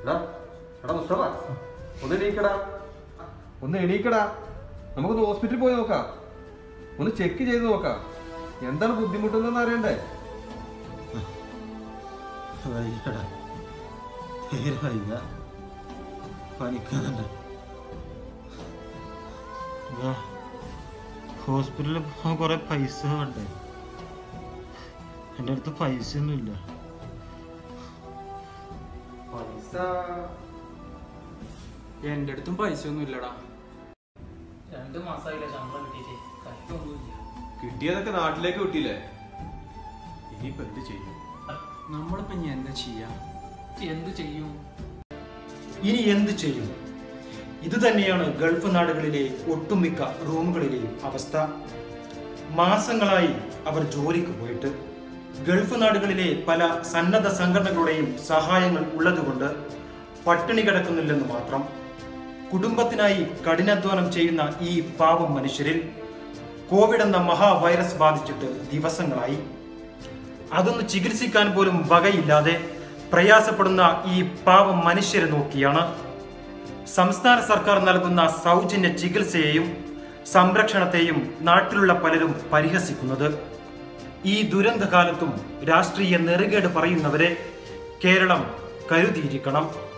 എടാ എടാ മുസ്തഫ ഒന്ന് എണീക്കടാ ഒന്ന് എണീക്കടാ നമുക്കൊന്ന് ഹോസ്പിറ്റലിൽ പോയി നോക്കാം ഒന്ന് ചെക്ക് ചെയ്ത് നോക്കാം എന്താണ് ബുദ്ധിമുട്ടെന്ന് അറിയണ്ടേ വയ്യടാ തീരെ വയ്യ പനിക്കുന്നുണ്ട് ദാ, ഹോസ്പിറ്റലിൽ പോകാൻ കുറെ പൈസ വേണ്ടേ എൻ്റെ അടുത്ത് പൈസ ഒന്നുമില്ല പൈസ എന്റെ അടുത്തും പൈസ ഒന്നും ഇല്ലടാ രണ്ട് മാസമായില്ല ശമ്പളം കിട്ടിയിട്ട് കഷ്ടമൊന്നുമില്ല കിട്ടിയതൊക്കെ നാട്ടിലേക്ക് കിട്ടിയില്ലേ ഇനിയിപ്പോ എന്ത് ചെയ്യും നമ്മളിപ്പോ ഇനി എന്താ ചെയ്യാ എന്ത് ചെയ്യും ഇനി എന്ത് ചെയ്യും ഇതുതന്നെയാണ് ഗൾഫ് നാടുകളിലെ ഒട്ടുമിക്ക റൂമുകളിലെയും അവസ്ഥ മാസങ്ങളായി അവർ ജോലിക്ക് പോയിട്ട് ഗൾഫ് നാടുകളിലെ പല സന്നദ്ധ സംഘടനകളുടെയും സഹായങ്ങൾ ഉള്ളതുകൊണ്ട് പട്ടിണി കിടക്കുന്നില്ലെന്ന് മാത്രം കുടുംബത്തിനായി കഠിനാധ്വാനം ചെയ്യുന്ന ഈ പാവം മനുഷ്യരിൽ കോവിഡ് എന്ന മഹാവൈറസ് ബാധിച്ചിട്ട് ദിവസങ്ങളായി അതൊന്ന് ചികിത്സിക്കാൻ പോലും വകയില്ലാതെ പ്രയാസപ്പെടുന്ന ഈ പാവം മനുഷ്യരെ നോക്കിയാണ് സംസ്ഥാന സർക്കാർ നൽകുന്ന സൗജന്യ ചികിത്സയെയും സംരക്ഷണത്തെയും നാട്ടിലുള്ള പലരും പരിഹസിക്കുന്നത് ഈ ദുരന്തകാലത്തും രാഷ്ട്രീയ നെറുകേട് പറയുന്നവരെ കേരളം കരുതിയിരിക്കണം